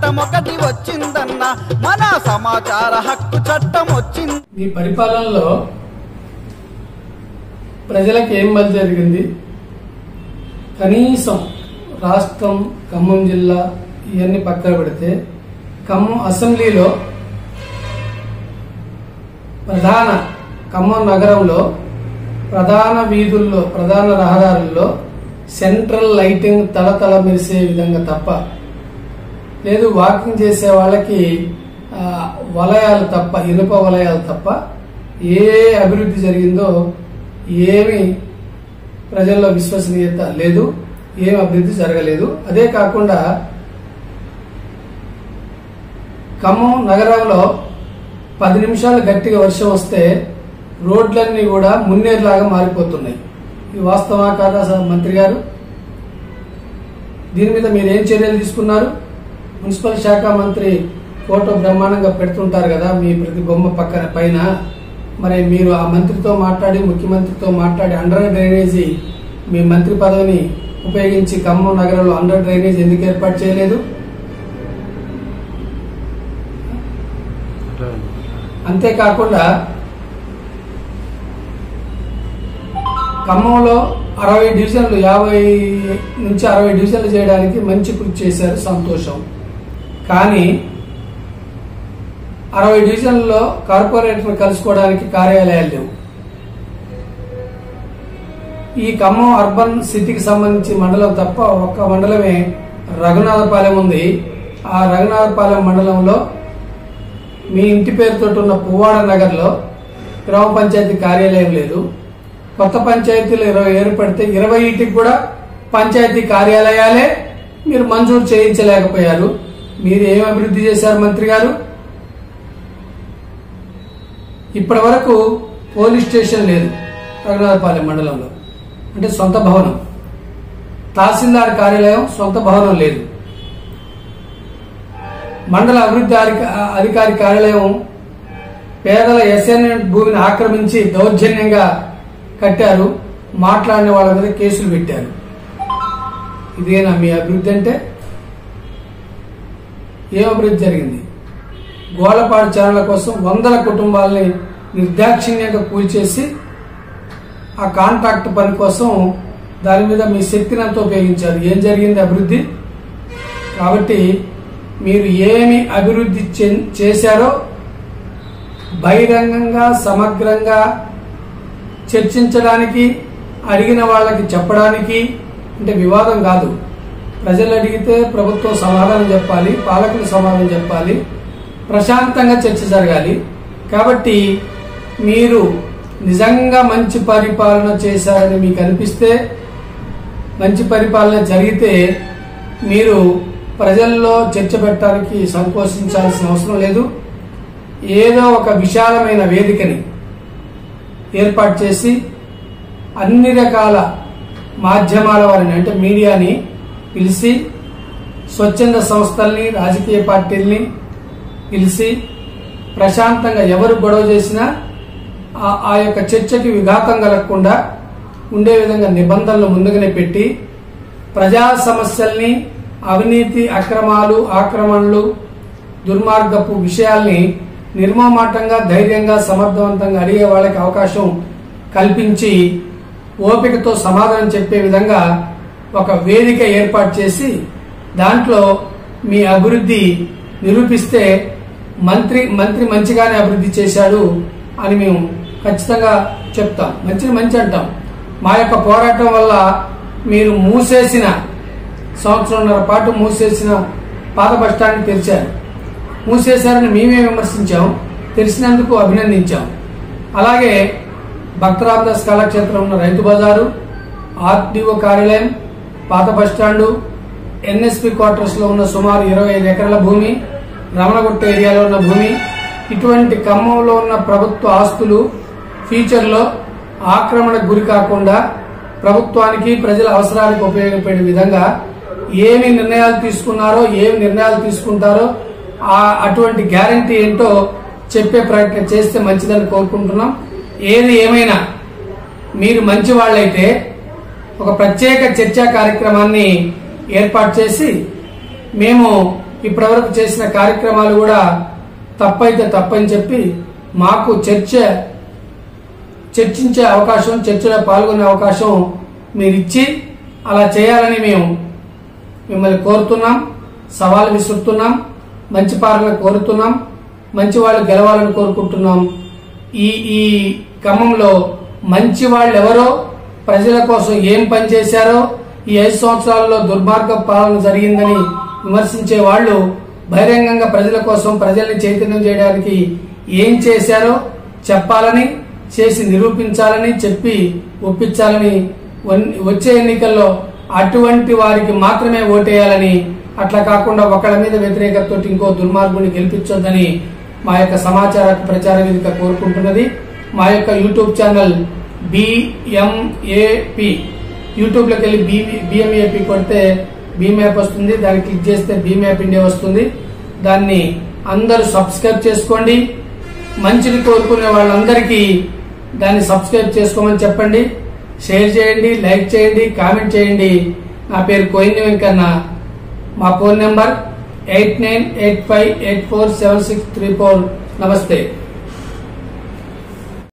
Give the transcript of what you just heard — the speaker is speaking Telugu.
చట్టం ఒకటి వచ్చిందన్న మన సమాచార హక్కు చట్టం వచ్చింది మీ పరిపాలనలో ప్రజలకు ఏం మళ్ళీ జరిగింది కనీసం రాష్ట్రం ఖమ్మం జిల్లా ఇవన్నీ పక్కన పెడితే ఖమ్మం అసెంబ్లీలో ప్రధాన ఖమ్మం నగరంలో ప్రధాన వీధుల్లో ప్రధాన రహదారుల్లో సెంట్రల్ లైటింగ్ తలతల మెరిసే విధంగా తప్ప లేదు వాకింగ్ చేసే వాళ్ళకి ఆ, వలయాలు తప్ప ఇనుప వలయాలు తప్ప ఏ అభివృద్ధి జరిగిందో ఏమి ప్రజల్లో విశ్వసనీయత లేదు ఏం అభివృద్ధి జరగలేదు అదే కాకుండా ఖమ్మం నగరంలో పది నిమిషాలు గట్టిగా వర్షం వస్తే రోడ్లన్నీ కూడా మున్నేరులాగా మారిపోతున్నాయి ఇది వాస్తవా కాదా సార్ మంత్రి గారు దీని మీద మీరు ఏం చర్యలు తీసుకున్నారు మున్సిపల్ శాఖ మంత్రి ఫోటో బ్రహ్మాండంగా పెడుతుంటారు కదా మీ ప్రతి బొమ్మ పక్కన పైన మరి మీరు ఆ మంత్రితో మాట్లాడి ముఖ్యమంత్రితో మాట్లాడి అండర్ డ్రైనేజీ మీ మంత్రి పదవిని ఉపయోగించి ఖమ్మం నగరంలో అండర్ డ్రైనేజ్ ఎందుకు ఏర్పాటు చేయలేదు అంతేకాకుండా ఖమ్మంలో అరవై డివిజన్లు యాభై నుంచి అరవై డివిజన్లు చేయడానికి మంచి కృషి చేశారు సంతోషం కానీ అరవై డివిజన్లలో కార్పొరేటర్ కలుసుకోవడానికి కార్యాలయాలు లేవు ఈ ఖమ్మం అర్బన్ సిటీకి సంబంధించి మండలం తప్ప ఒక్క మండలమే రఘునాథపాలెం ఉంది ఆ రఘునాథపాలెం మండలంలో మీ ఇంటి పేరుతో ఉన్న పువ్వాడ నగర్లో గ్రామ పంచాయతీ కార్యాలయం లేదు కొత్త పంచాయతీలు ఇరవై ఏర్పడితే ఇరవై ఇంటికి కూడా పంచాయతీ కార్యాలయాలే మీరు మంజూరు చేయించలేకపోయారు మీరు ఏం అభివృద్ధి చేశారు మంత్రి గారు ఇప్పటి వరకు పోలీస్ స్టేషన్ లేదు రఘునాథపాలెం మండలంలో అంటే సొంత భవనం తహసీల్దార్ కార్యాలయం సొంత భవనం లేదు మండల అభివృద్ధి అధిక- అధికారి కార్యాలయం పేదల ఎస్ఎన్ భూమిని ఆక్రమించి దౌర్జన్యంగా కట్టారు మాట్లాడిన వాళ్ళ మీద కేసులు పెట్టారు ఇదేనా మీ అభివృద్ధి అంటే ఏం అభివృద్ధి జరిగింది గోళపాడు ఛానళ్ల కోసం వందల కుటుంబాలని నిర్దాక్షిణ్యంగా కూల్చేసి ఆ కాంట్రాక్ట్ పని కోసం దాని మీద మీ శక్తిని అంతా ఉపయోగించారు ఏం జరిగింది అభివృద్ధి కాబట్టి మీరు ఏమి అభివృద్ధి చెన్- చేశారో బహిరంగంగా సమగ్రంగా చర్చించడానికి అడిగిన వాళ్ళకి చెప్పడానికి అంటే వివాదం కాదు ప్రజలు అడిగితే ప్రభుత్వం సమాధానం చెప్పాలి పాలకులు సమాధానం చెప్పాలి ప్రశాంతంగా చర్చ జరగాలి కాబట్టి మీరు నిజంగా మంచి పరిపాలన చేశారని మీకు అనిపిస్తే మంచి పరిపాలన జరిగితే మీరు ప్రజల్లో చర్చ పెట్టడానికి సంకోచించాల్సిన అవసరం లేదు ఏదో ఒక విశాలమైన వేదికని ఏర్పాటు చేసి అన్ని రకాల మాధ్యమాల వారిని అంటే మీడియాని పిలిచి స్వచ్ఛంద సంస్థల్ని రాజకీయ పార్టీల్ని పిలిచి ప్రశాంతంగా ఎవరు గొడవ చేసినా ఆ- ఆ యొక్క చర్చకి విఘాతం కలగకుండా ఉండే విధంగా నిబంధనలు ముందుగానే పెట్టి ప్రజా సమస్యల్ని అవినీతి అక్రమాలు ఆక్రమణలు దుర్మార్గపు విషయాల్ని నిర్మమాటంగా ధైర్యంగా సమర్థవంతంగా అడిగే వాళ్ళకి అవకాశం కల్పించి ఓపికతో సమాధానం చెప్పే విధంగా ఒక వేదిక ఏర్పాటు చేసి దాంట్లో మీ అభివృద్ధి నిరూపిస్తే మంత్రి మంత్రి మంచిగానే అభివృద్ధి చేశాడు అని మేము ఖచ్చితంగా చెప్తాం మంచిని మంచి అంటాం మా యొక్క పోరాటం వల్ల మీరు మూసేసిన సంవత్సరంన్నర పాటు మూసేసిన పాత బస్టాండ్ తెరిచారు మూసేశారని మేమే విమర్శించాం తెలిసినందుకు అభినందించాం అలాగే భక్తరామదాస్ కళాక్షేత్రం ఉన్న రైతు బజారు ఆర్డీఓ కార్యాలయం పాత బస్టాండు ఎన్ఎస్పి క్వార్టర్స్ లో ఉన్న సుమారు ఇరవై ఐదు ఎకరాల భూమి రమణగుట్ట ఏరియాలో ఉన్న భూమి ఇటువంటి ఖమ్మంలో ఉన్న ప్రభుత్వ ఆస్తులు ఫ్యూచర్ లో ఆక్రమణకు గురి కాకుండా ప్రభుత్వానికి ప్రజల అవసరాలకు ఉపయోగపడే విధంగా ఏమి నిర్ణయాలు తీసుకున్నారో ఏమి నిర్ణయాలు తీసుకుంటారో ఆ అటువంటి గ్యారంటీ ఏంటో చెప్పే ప్రయత్నం చేస్తే మంచిదని కోరుకుంటున్నాం ఏది ఏమైనా మీరు మంచి వాళ్ళైతే ఒక ప్రత్యేక చర్చా కార్యక్రమాన్ని ఏర్పాటు చేసి మేము ఇప్పటివరకు చేసిన కార్యక్రమాలు కూడా తప్పైతే తప్పని చెప్పి మాకు చర్చ చర్చించే అవకాశం చర్చలో పాల్గొనే అవకాశం మీరు ఇచ్చి అలా చేయాలని మేము మిమ్మల్ని కోరుతున్నాం సవాల్ విసురుతున్నాం మంచి పాలన కోరుతున్నాం మంచి వాళ్ళు గెలవాలని కోరుకుంటున్నాం ఈ ఈ క్రమంలో మంచి వాళ్ళు ఎవరో ప్రజల కోసం ఏం పని చేశారో ఈ ఐదు సంవత్సరాల్లో దుర్మార్గ పాలన జరిగిందని విమర్శించే వాళ్ళు బహిరంగంగా ప్రజల కోసం ప్రజల్ని చైతన్యం చేయడానికి ఏం చేశారో చెప్పాలని చేసి నిరూపించాలని చెప్పి ఒప్పించాలని వన్- వచ్చే ఎన్నికల్లో అటువంటి వారికి మాత్రమే ఓటేయాలని అట్లా కాకుండా ఒకళ్ళ మీద వ్యతిరేకతతో ఇంకో దుర్మార్గుని గెలిపించొద్దని మా యొక్క సమాచార ప్రచార వేదిక కోరుకుంటున్నది మా యొక్క యూట్యూబ్ ఛానల్ బిఎంఏపి యూట్యూబ్ లోకి వెళ్ళి బిఎంఏపి కొడితే మ్యాప్ వస్తుంది దాన్ని క్లిక్ చేస్తే మ్యాప్ ఇండియా వస్తుంది దాన్ని అందరూ సబ్స్క్రైబ్ చేసుకోండి మంచిని కోరుకునే వాళ్ళందరికీ దాన్ని సబ్స్క్రైబ్ చేసుకోమని చెప్పండి షేర్ చేయండి లైక్ చేయండి కామెంట్ చేయండి నా పేరు కోయిని వెంకన్న మా phone number eight nine eight five eight four seven six three four నమస్తే